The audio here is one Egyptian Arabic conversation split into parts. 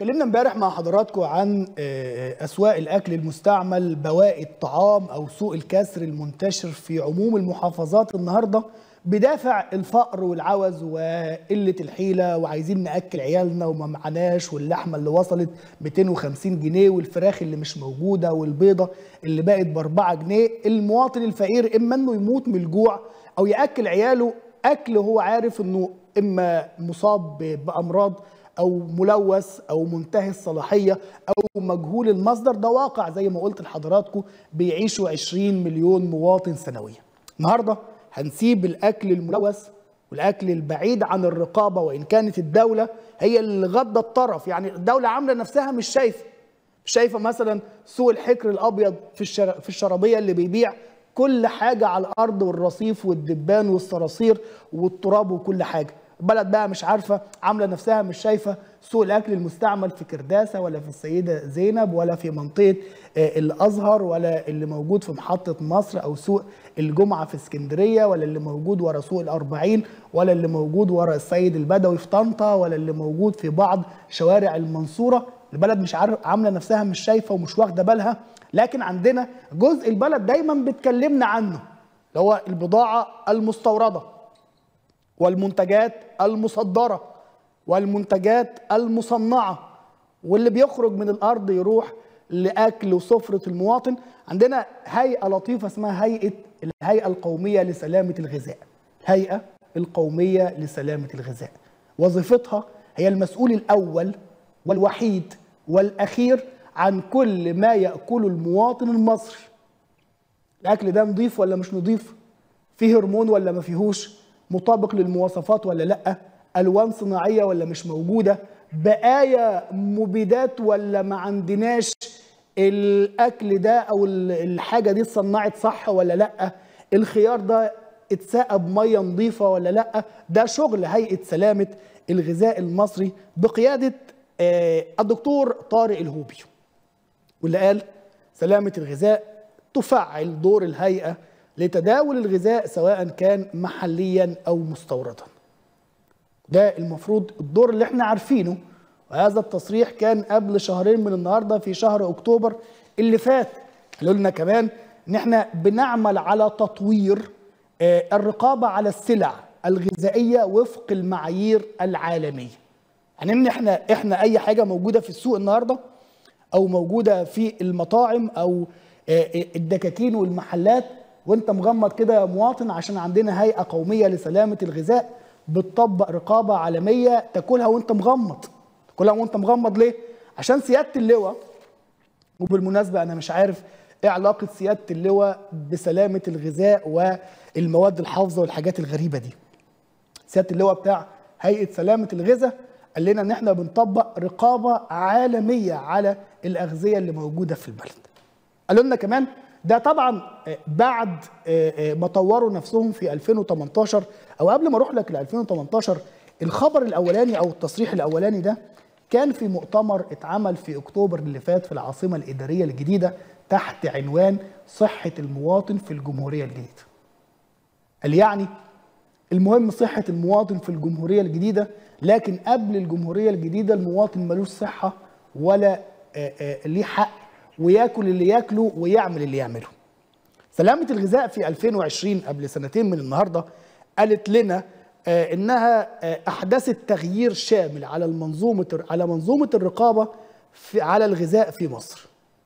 اتكلمنا امبارح مع حضراتكم عن آه، اسواق الاكل المستعمل بواقي الطعام او سوق الكسر المنتشر في عموم المحافظات النهارده بدافع الفقر والعوز وقله الحيله وعايزين ناكل عيالنا وما معناش واللحمه اللي وصلت 250 جنيه والفراخ اللي مش موجوده والبيضه اللي بقت ب 4 جنيه المواطن الفقير اما انه يموت من الجوع او ياكل عياله اكل هو عارف انه اما مصاب ب- بامراض او ملوث او منتهي الصلاحيه او مجهول المصدر ده واقع زي ما قلت لحضراتكم بيعيشوا 20 مليون مواطن سنويا. النهارده هنسيب الاكل الملوث والاكل البعيد عن الرقابه وان كانت الدوله هي اللي غضت الطرف يعني الدوله عامله نفسها مش شايفه مش شايفه مثلا سوق الحكر الابيض في الشر... في الشرابيه اللي بيبيع كل حاجه على الارض والرصيف والدبان والصراصير والتراب وكل حاجه البلد بقى مش عارفه عامله نفسها مش شايفه سوق الاكل المستعمل في كرداسه ولا في السيده زينب ولا في منطقه آه، الازهر ولا اللي موجود في محطه مصر او سوق الجمعه في اسكندريه ولا اللي موجود ورا سوق الأربعين ولا اللي موجود ورا السيد البدوي في طنطا ولا اللي موجود في بعض شوارع المنصوره البلد مش عارف عامله نفسها مش شايفه ومش واخده بالها لكن عندنا جزء البلد دايما بتكلمنا عنه اللي هو البضاعه المستورده والمنتجات المصدره والمنتجات المصنعه واللي بيخرج من الارض يروح لاكل وسفره المواطن عندنا هيئه لطيفه اسمها هيئه الهيئه القوميه لسلامه الغذاء الهيئه القوميه لسلامه الغذاء وظيفتها هي المسؤول الاول والوحيد والاخير عن كل ما ياكله المواطن المصري الاكل ده نضيف ولا مش نضيف فيه هرمون ولا ما فيهوش مطابق للمواصفات ولا لا الوان صناعيه ولا مش موجوده بقايا مبيدات ولا ما عندناش الاكل ده او ال- الحاجه دي اتصنعت صح ولا لا الخيار ده اتسقى بميه نظيفه ولا لا ده شغل هيئه سلامه الغذاء المصري بقياده آه، الدكتور طارق الهوبي واللي قال سلامة الغذاء تفعل دور الهيئة لتداول الغذاء سواء كان محليا أو مستوردا ده المفروض الدور اللي احنا عارفينه وهذا التصريح كان قبل شهرين من النهارده في شهر اكتوبر اللي فات قالوا لنا كمان ان احنا بنعمل على تطوير آه، الرقابه على السلع الغذائيه وفق المعايير العالميه يعني ان احنا احنا اي حاجه موجوده في السوق النهارده او موجوده في المطاعم او آه، آه، الدكاكين والمحلات وانت مغمض كده يا مواطن عشان عندنا هيئه قوميه لسلامه الغذاء بتطبق رقابه عالميه تاكلها وانت مغمض تاكلها وانت مغمض ليه عشان سياده اللواء وبالمناسبه انا مش عارف ايه علاقه سياده اللواء بسلامه الغذاء والمواد الحافظه والحاجات الغريبه دي سياده اللواء بتاع هيئه سلامه الغذاء قال لنا ان احنا بنطبق رقابه عالميه على الاغذيه اللي موجوده في البلد. قالوا لنا كمان ده طبعا آه، بعد آه، آه، ما طوروا نفسهم في 2018 او قبل ما اروح لك ل 2018 الخبر الاولاني او التصريح الاولاني ده كان في مؤتمر اتعمل في اكتوبر اللي فات في العاصمه الاداريه الجديده تحت عنوان صحه المواطن في الجمهوريه الجديده. قال يعني المهم صحة المواطن في الجمهورية الجديدة لكن قبل الجمهورية الجديدة المواطن ملوش صحة ولا آه، آه، ليه حق وياكل اللي ياكله ويعمل اللي يعمله سلامة الغذاء في 2020 قبل سنتين من النهاردة قالت لنا آه، انها آه، احدثت تغيير شامل على المنظومة على منظومة الرقابة في على الغذاء في مصر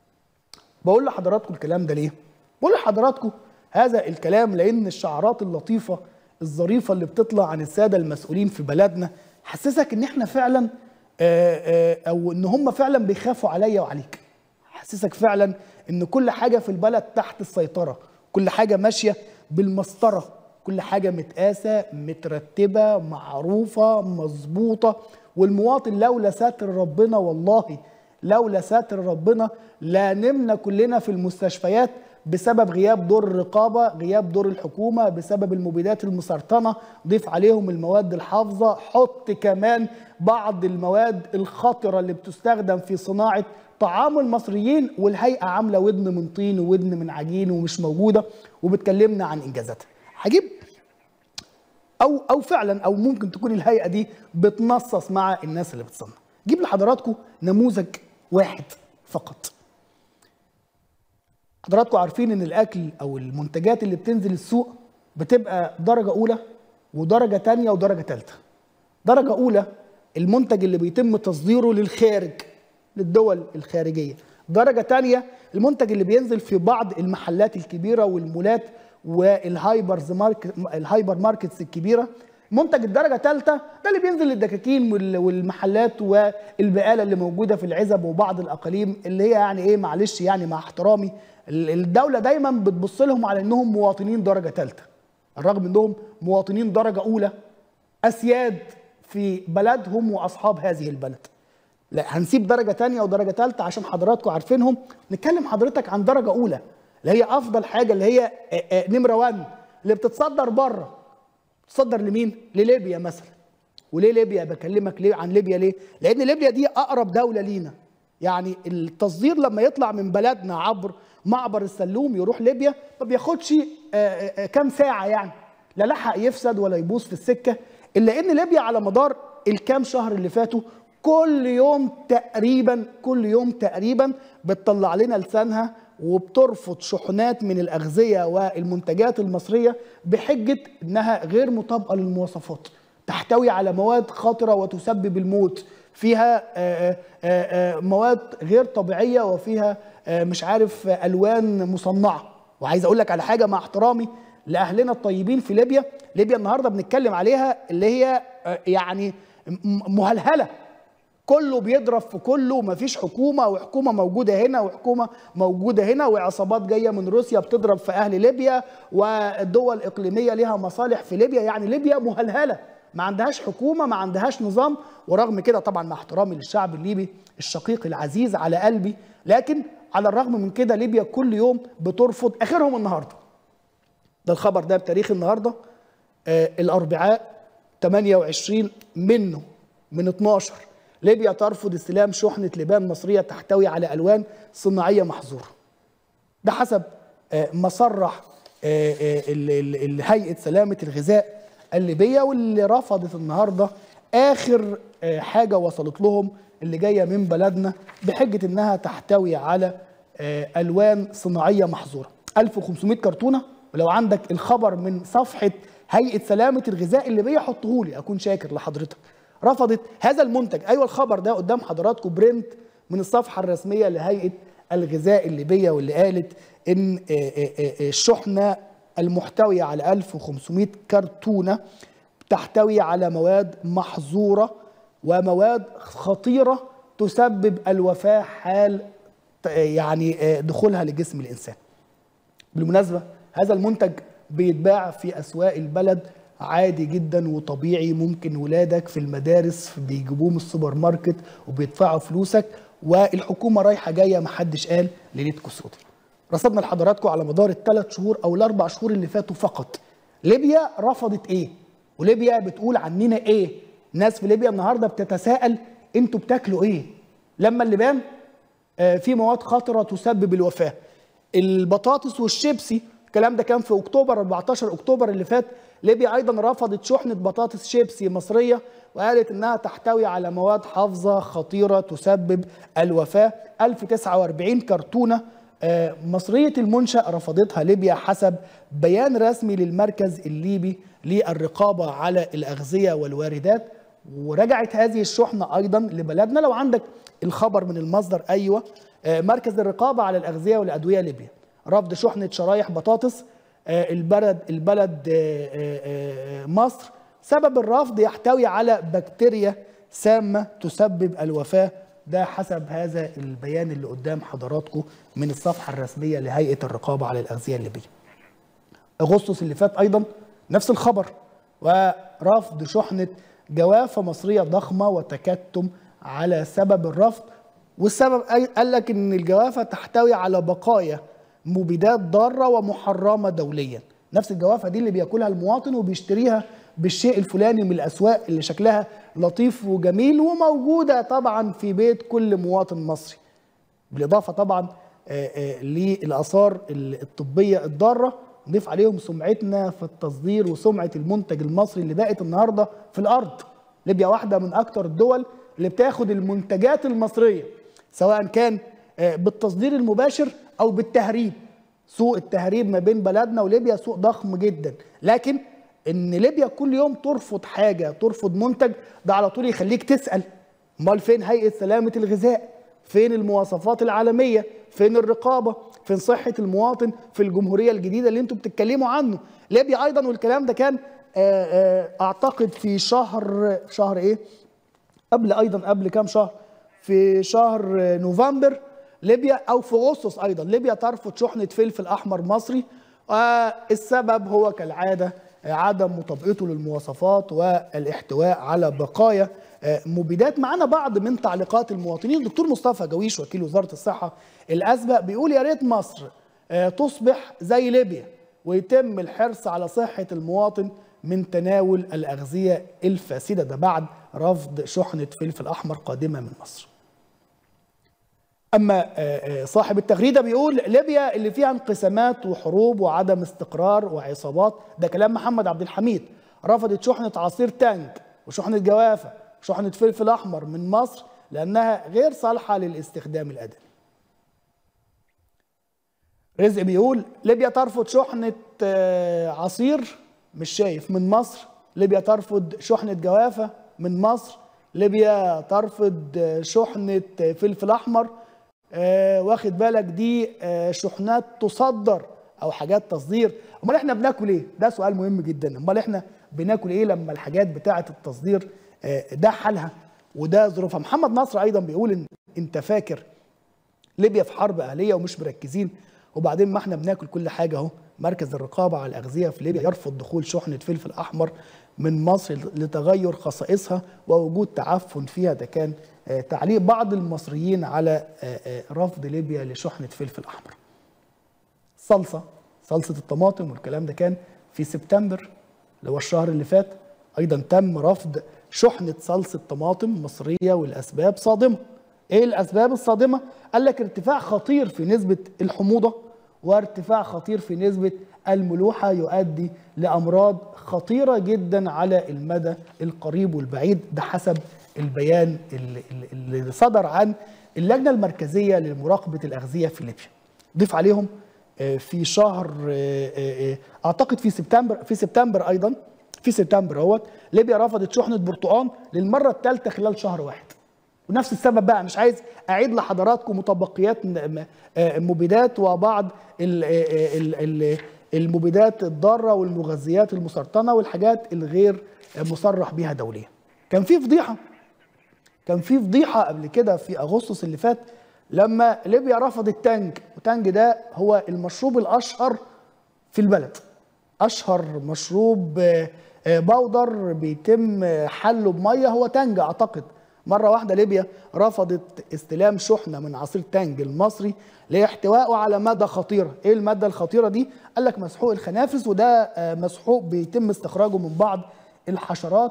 بقول لحضراتكم الكلام ده ليه؟ بقول لحضراتكم هذا الكلام لان الشعارات اللطيفه الظريفه اللي بتطلع عن الساده المسؤولين في بلدنا حسسك ان احنا فعلا آه، آه، او ان هم فعلا بيخافوا عليا وعليك حسسك فعلا ان كل حاجه في البلد تحت السيطره كل حاجه ماشيه بالمسطره كل حاجه متقاسه مترتبه معروفه مظبوطه والمواطن لولا ساتر ربنا والله لولا ساتر ربنا لا نمنا كلنا في المستشفيات بسبب غياب دور الرقابه غياب دور الحكومه بسبب المبيدات المسرطنه ضيف عليهم المواد الحافظه حط كمان بعض المواد الخطره اللي بتستخدم في صناعه طعام المصريين والهيئه عامله ودن من طين وودن من عجين ومش موجوده وبتكلمنا عن انجازاتها هجيب او او فعلا او ممكن تكون الهيئه دي بتنصص مع الناس اللي بتصنع جيب لحضراتكم نموذج واحد فقط حضراتكم عارفين ان الاكل او المنتجات اللي بتنزل السوق بتبقى درجه اولى ودرجه تانية ودرجه ثالثه درجه اولى المنتج اللي بيتم تصديره للخارج للدول الخارجيه درجه تانية المنتج اللي بينزل في بعض المحلات الكبيره والمولات والهايبرز ماركت الهايبر ماركتس الكبيره منتج الدرجه ثالثه ده اللي بينزل للدكاكين والمحلات والبقاله اللي موجوده في العزب وبعض الاقاليم اللي هي يعني ايه معلش يعني مع احترامي الدوله دايما بتبص لهم على انهم مواطنين درجه ثالثه الرغم انهم مواطنين درجه اولى اسياد في بلدهم واصحاب هذه البلد لا هنسيب درجه ثانيه ودرجه ثالثه عشان حضراتكم عارفينهم نتكلم حضرتك عن درجه اولى اللي هي افضل حاجه اللي هي نمره 1 اللي بتتصدر بره تصدر لمين لليبيا مثلا وليه ليبيا بكلمك ليه عن ليبيا ليه لان ليبيا دي اقرب دوله لينا يعني التصدير لما يطلع من بلدنا عبر معبر السلوم يروح ليبيا ما بياخدش كام ساعه يعني لا لحق يفسد ولا يبوظ في السكه الا ان ليبيا على مدار الكام شهر اللي فاتوا كل يوم تقريبا كل يوم تقريبا بتطلع لنا لسانها وبترفض شحنات من الاغذيه والمنتجات المصريه بحجه انها غير مطابقه للمواصفات تحتوي على مواد خطره وتسبب الموت فيها آآ آآ مواد غير طبيعيه وفيها مش عارف الوان مصنعه وعايز اقول لك على حاجه مع احترامي لاهلنا الطيبين في ليبيا ليبيا النهارده بنتكلم عليها اللي هي يعني مهلهله كله بيضرب في كله ومفيش حكومه وحكومه موجوده هنا وحكومه موجوده هنا وعصابات جايه من روسيا بتضرب في اهل ليبيا والدول الاقليميه ليها مصالح في ليبيا يعني ليبيا مهلهله ما عندهاش حكومه ما عندهاش نظام ورغم كده طبعا مع احترامي للشعب الليبي الشقيق العزيز على قلبي لكن على الرغم من كده ليبيا كل يوم بترفض اخرهم النهارده ده الخبر ده بتاريخ النهارده آه الاربعاء 28 منه من 12 ليبيا ترفض استلام شحنة لبان مصرية تحتوي على ألوان صناعية محظورة ده حسب ما صرح هيئة سلامة الغذاء الليبية واللي رفضت النهاردة آخر حاجة وصلت لهم اللي جاية من بلدنا بحجة إنها تحتوي على ألوان صناعية محظورة 1500 كرتونة ولو عندك الخبر من صفحة هيئة سلامة الغذاء الليبية حطهولي أكون شاكر لحضرتك رفضت هذا المنتج ايوه الخبر ده قدام حضراتكم برنت من الصفحه الرسميه لهيئه الغذاء الليبيه واللي قالت ان الشحنه المحتويه على 1500 كرتونه تحتوي على مواد محظوره ومواد خطيره تسبب الوفاه حال يعني دخولها لجسم الانسان. بالمناسبه هذا المنتج بيتباع في اسواق البلد عادي جدا وطبيعي ممكن ولادك في المدارس بيجيبوه من السوبر ماركت وبيدفعوا فلوسك والحكومه رايحه جايه محدش قال ليلتكم سودا. رصدنا لحضراتكم على مدار الثلاث شهور او الاربع شهور اللي فاتوا فقط. ليبيا رفضت ايه؟ وليبيا بتقول عننا ايه؟ ناس في ليبيا النهارده بتتساءل انتوا بتاكلوا ايه؟ لما اللبان آه في مواد خطره تسبب الوفاه. البطاطس والشيبسي الكلام ده كان في اكتوبر 14 اكتوبر اللي فات ليبيا ايضا رفضت شحنه بطاطس شيبسي مصريه وقالت انها تحتوي على مواد حافظه خطيره تسبب الوفاه 1049 كرتونه مصريه المنشا رفضتها ليبيا حسب بيان رسمي للمركز الليبي للرقابه على الاغذيه والواردات ورجعت هذه الشحنه ايضا لبلدنا لو عندك الخبر من المصدر ايوه مركز الرقابه على الاغذيه والادويه ليبيا رفض شحنه شرايح بطاطس البلد البلد مصر سبب الرفض يحتوي على بكتيريا سامه تسبب الوفاه ده حسب هذا البيان اللي قدام حضراتكم من الصفحه الرسميه لهيئه الرقابه على الاغذيه الليبيه. اغسطس اللي فات ايضا نفس الخبر ورفض شحنه جوافه مصريه ضخمه وتكتم على سبب الرفض والسبب قال لك ان الجوافه تحتوي على بقايا مبيدات ضاره ومحرمه دوليا نفس الجوافه دي اللي بياكلها المواطن وبيشتريها بالشيء الفلاني من الاسواق اللي شكلها لطيف وجميل وموجوده طبعا في بيت كل مواطن مصري بالاضافه طبعا للاثار الطبيه الضاره نضيف عليهم سمعتنا في التصدير وسمعه المنتج المصري اللي بقت النهارده في الارض ليبيا واحده من اكثر الدول اللي بتاخد المنتجات المصريه سواء كان آه، بالتصدير المباشر او بالتهريب سوق التهريب ما بين بلدنا وليبيا سوق ضخم جدا لكن ان ليبيا كل يوم ترفض حاجه ترفض منتج ده على طول يخليك تسال امال فين هيئه سلامه الغذاء فين المواصفات العالميه فين الرقابه فين صحه المواطن في الجمهوريه الجديده اللي انتم بتتكلموا عنه ليبيا ايضا والكلام ده كان آه، آه، اعتقد في شهر شهر ايه قبل ايضا قبل كام شهر في شهر نوفمبر ليبيا او في اغسطس ايضا ليبيا ترفض شحنه فلفل احمر مصري السبب هو كالعاده عدم مطابقته للمواصفات والاحتواء على بقايا مبيدات معانا بعض من تعليقات المواطنين الدكتور مصطفى جويش وكيل وزاره الصحه الاسبق بيقول يا ريت مصر تصبح زي ليبيا ويتم الحرص على صحه المواطن من تناول الاغذيه الفاسده ده بعد رفض شحنه فلفل احمر قادمه من مصر. اما صاحب التغريده بيقول ليبيا اللي فيها انقسامات وحروب وعدم استقرار وعصابات ده كلام محمد عبد الحميد رفضت شحنه عصير تانك وشحنه جوافه وشحنه فلفل احمر من مصر لانها غير صالحه للاستخدام الادمي. رزق بيقول ليبيا ترفض شحنه عصير مش شايف من مصر ليبيا ترفض شحنه جوافه من مصر ليبيا ترفض شحنه فلفل احمر آه واخد بالك دي آه شحنات تصدر او حاجات تصدير امال احنا بناكل ايه ده سؤال مهم جدا امال احنا بناكل ايه لما الحاجات بتاعه التصدير آه ده حالها وده ظروفها محمد نصر ايضا بيقول ان انت فاكر ليبيا في حرب اهليه ومش مركزين وبعدين ما احنا بناكل كل حاجه اهو مركز الرقابه على الاغذيه في ليبيا يرفض دخول شحنه فلفل احمر من مصر لتغير خصائصها ووجود تعفن فيها ده كان تعليق بعض المصريين على رفض ليبيا لشحنه فلفل احمر. صلصه صلصه الطماطم والكلام ده كان في سبتمبر اللي هو الشهر اللي فات ايضا تم رفض شحنه صلصه طماطم مصريه والاسباب صادمه. ايه الاسباب الصادمه؟ قال لك ارتفاع خطير في نسبه الحموضه وارتفاع خطير في نسبه الملوحه يؤدي لامراض خطيره جدا على المدى القريب والبعيد ده حسب البيان اللي, اللي صدر عن اللجنه المركزيه لمراقبه الاغذيه في ليبيا. ضيف عليهم في شهر اعتقد في سبتمبر في سبتمبر ايضا في سبتمبر اهوت ليبيا رفضت شحنه برتقال للمره الثالثه خلال شهر واحد. ونفس السبب بقى مش عايز اعيد لحضراتكم مطبقيات مبيدات وبعض المبيدات الضاره والمغذيات المسرطنه والحاجات الغير مصرح بها دوليا. كان في فضيحه كان في فضيحه قبل كده في اغسطس اللي فات لما ليبيا رفضت تانج وتانج ده هو المشروب الاشهر في البلد اشهر مشروب بودر بيتم حله بميه هو تانج اعتقد مره واحده ليبيا رفضت استلام شحنه من عصير تانج المصري لاحتوائه على ماده خطيره ايه الماده الخطيره دي قال لك مسحوق الخنافس وده مسحوق بيتم استخراجه من بعض الحشرات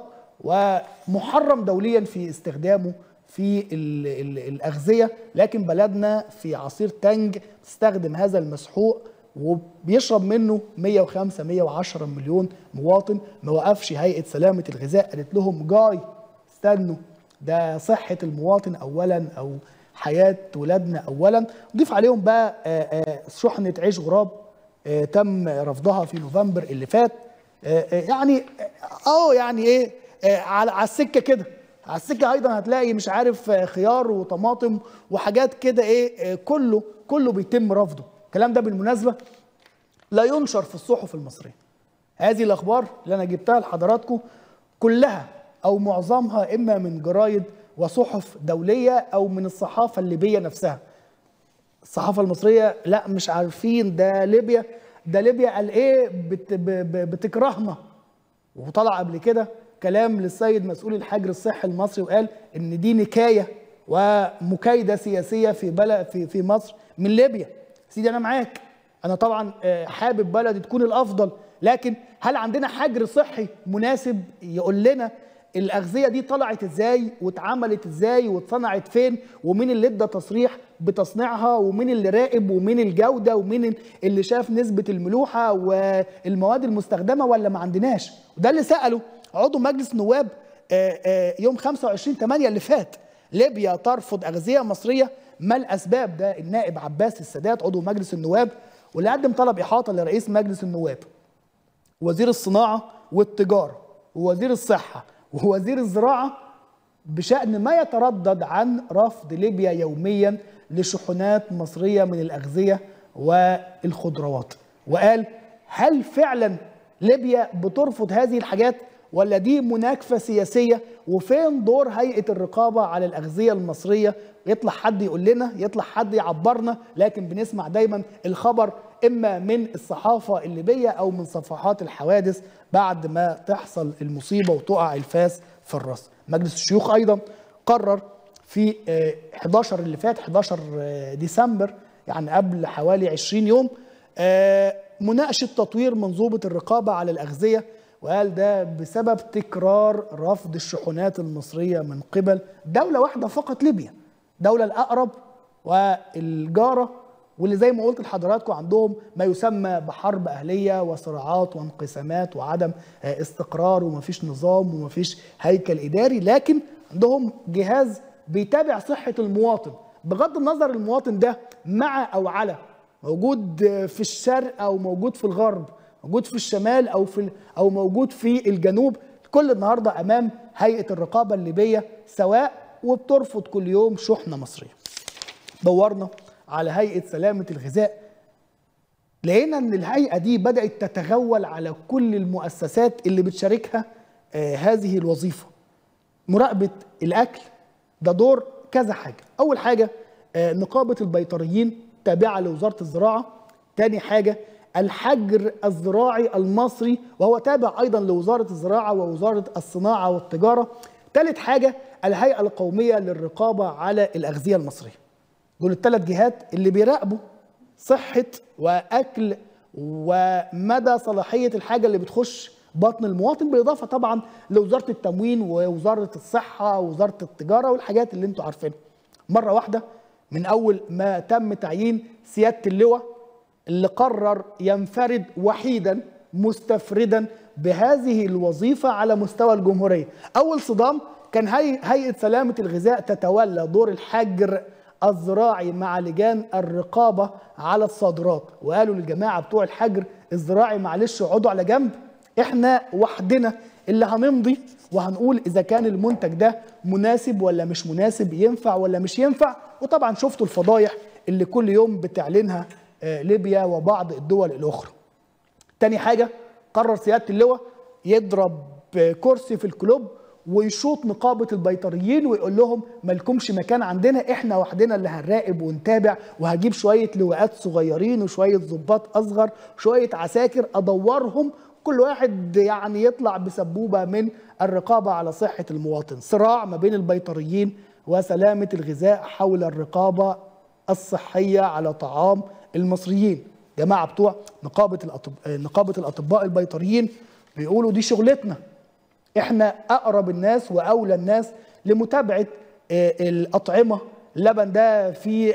ومحرم دوليا في استخدامه في ال ال الاغذيه لكن بلدنا في عصير تانج تستخدم هذا المسحوق وبيشرب منه 105 110 مليون مواطن ما وقفش هيئه سلامه الغذاء قالت لهم جاي استنوا ده صحه المواطن اولا او حياه ولادنا اولا ضيف عليهم بقى شحنه عيش غراب تم رفضها في نوفمبر اللي فات يعني اه يعني ايه على على السكه كده على السكه ايضا هتلاقي مش عارف خيار وطماطم وحاجات كده ايه كله كله بيتم رفضه الكلام ده بالمناسبه لا ينشر في الصحف المصريه هذه الاخبار اللي انا جبتها لحضراتكم كلها او معظمها اما من جرايد وصحف دوليه او من الصحافه الليبيه نفسها الصحافه المصريه لا مش عارفين ده ليبيا ده ليبيا قال ايه بت بتكرهنا وطلع قبل كده كلام للسيد مسؤول الحجر الصحي المصري وقال ان دي نكايه ومكايده سياسيه في بلد في في مصر من ليبيا سيدي انا معاك انا طبعا حابب بلدي تكون الافضل لكن هل عندنا حجر صحي مناسب يقول لنا الاغذيه دي طلعت ازاي واتعملت ازاي واتصنعت فين ومين اللي ادى تصريح بتصنيعها ومين اللي راقب ومين الجوده ومين اللي شاف نسبه الملوحه والمواد المستخدمه ولا ما عندناش وده اللي ساله عضو مجلس نواب آه، آه، يوم 25 8 اللي فات ليبيا ترفض اغذيه مصريه ما الاسباب ده النائب عباس السادات عضو مجلس النواب واللي قدم طلب احاطه لرئيس مجلس النواب وزير الصناعه والتجاره ووزير الصحه ووزير الزراعه بشان ما يتردد عن رفض ليبيا يوميا لشحنات مصريه من الاغذيه والخضروات وقال هل فعلا ليبيا بترفض هذه الحاجات ولا دي مناكفة سياسية وفين دور هيئة الرقابة على الأغذية المصرية يطلع حد يقول لنا يطلع حد يعبرنا لكن بنسمع دايما الخبر إما من الصحافة الليبية أو من صفحات الحوادث بعد ما تحصل المصيبة وتقع الفاس في الراس مجلس الشيوخ أيضا قرر في آه، 11 اللي فات 11 آه، ديسمبر يعني قبل حوالي 20 يوم آه، مناقشة تطوير منظومة الرقابة على الأغذية وقال ده بسبب تكرار رفض الشحنات المصرية من قبل دولة واحدة فقط ليبيا دولة الأقرب والجارة واللي زي ما قلت لحضراتكم عندهم ما يسمى بحرب أهلية وصراعات وانقسامات وعدم آه، استقرار ومفيش نظام ومفيش هيكل إداري لكن عندهم جهاز بيتابع صحة المواطن بغض النظر المواطن ده مع أو على موجود في الشرق أو موجود في الغرب موجود في الشمال او في او موجود في الجنوب كل النهارده امام هيئه الرقابه الليبيه سواء وبترفض كل يوم شحنه مصريه. دورنا على هيئه سلامه الغذاء لقينا ان الهيئه دي بدات تتغول على كل المؤسسات اللي بتشاركها آه هذه الوظيفه. مراقبه الاكل ده دور كذا حاجه، اول حاجه آه نقابه البيطريين تابعه لوزاره الزراعه، تاني حاجه الحجر الزراعي المصري وهو تابع ايضا لوزاره الزراعه ووزاره الصناعه والتجاره. ثالث حاجه الهيئه القوميه للرقابه على الاغذيه المصريه. دول الثلاث جهات اللي بيراقبوا صحه واكل ومدى صلاحيه الحاجه اللي بتخش بطن المواطن بالاضافه طبعا لوزاره التموين ووزاره الصحه ووزاره التجاره والحاجات اللي انتم عارفينها. مره واحده من اول ما تم تعيين سياده اللواء اللي قرر ينفرد وحيدا مستفردا بهذه الوظيفة على مستوى الجمهورية أول صدام كان هي هيئة سلامة الغذاء تتولى دور الحجر الزراعي مع لجان الرقابة على الصادرات وقالوا للجماعة بتوع الحجر الزراعي معلش اقعدوا على جنب احنا وحدنا اللي هنمضي وهنقول اذا كان المنتج ده مناسب ولا مش مناسب ينفع ولا مش ينفع وطبعا شفتوا الفضايح اللي كل يوم بتعلنها ليبيا وبعض الدول الاخرى. تاني حاجه قرر سياده اللواء يضرب كرسي في الكلوب ويشوط نقابه البيطريين ويقول لهم مالكمش مكان عندنا احنا وحدنا اللي هنراقب ونتابع وهجيب شويه لواءات صغيرين وشويه ضباط اصغر وشويه عساكر ادورهم كل واحد يعني يطلع بسبوبه من الرقابه على صحه المواطن، صراع ما بين البيطريين وسلامه الغذاء حول الرقابه الصحيه على طعام المصريين جماعه بتوع نقابه الأطب... نقابه الاطباء البيطريين بيقولوا دي شغلتنا احنا اقرب الناس واولى الناس لمتابعه الاطعمه اللبن ده فيه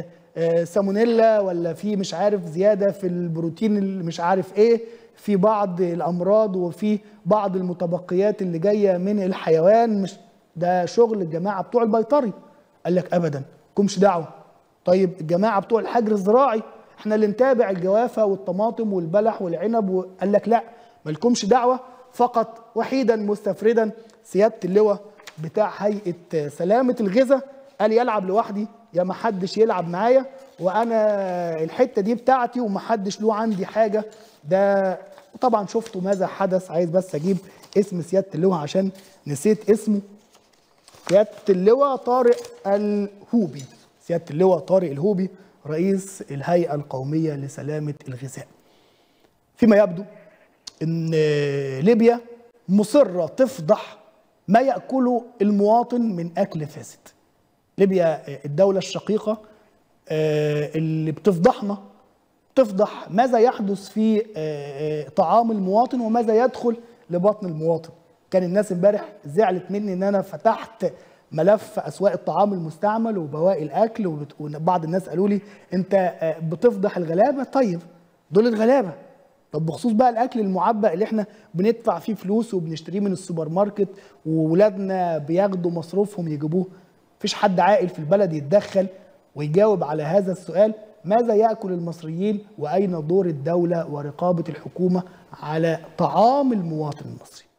سالمونيلا ولا في مش عارف زياده في البروتين اللي مش عارف ايه في بعض الامراض وفي بعض المتبقيات اللي جايه من الحيوان مش ده شغل الجماعه بتوع البيطري قال لك ابدا كمش دعوه طيب الجماعه بتوع الحجر الزراعي احنا اللي نتابع الجوافه والطماطم والبلح والعنب وقال لك لا مالكمش دعوه فقط وحيدا مستفردا سياده اللواء بتاع هيئه سلامه الغذاء قال يلعب لوحدي يا ما حدش يلعب معايا وانا الحته دي بتاعتي وما حدش له عندي حاجه ده طبعا شفتوا ماذا حدث عايز بس اجيب اسم سياده اللواء عشان نسيت اسمه سياده اللواء طارق الهوبي سياده اللواء طارق الهوبي رئيس الهيئه القوميه لسلامه الغذاء فيما يبدو ان ليبيا مصره تفضح ما ياكله المواطن من اكل فاسد ليبيا الدوله الشقيقه اللي بتفضحنا تفضح ماذا يحدث في طعام المواطن وماذا يدخل لبطن المواطن كان الناس امبارح زعلت مني ان انا فتحت ملف اسواق الطعام المستعمل وبواقي الاكل وبعض الناس قالوا لي انت بتفضح الغلابه طيب دول الغلابه طب بخصوص بقى الاكل المعبأ اللي احنا بندفع فيه فلوس وبنشتريه من السوبر ماركت وولادنا بياخدوا مصروفهم يجيبوه مفيش حد عاقل في البلد يتدخل ويجاوب على هذا السؤال ماذا ياكل المصريين واين دور الدوله ورقابه الحكومه على طعام المواطن المصري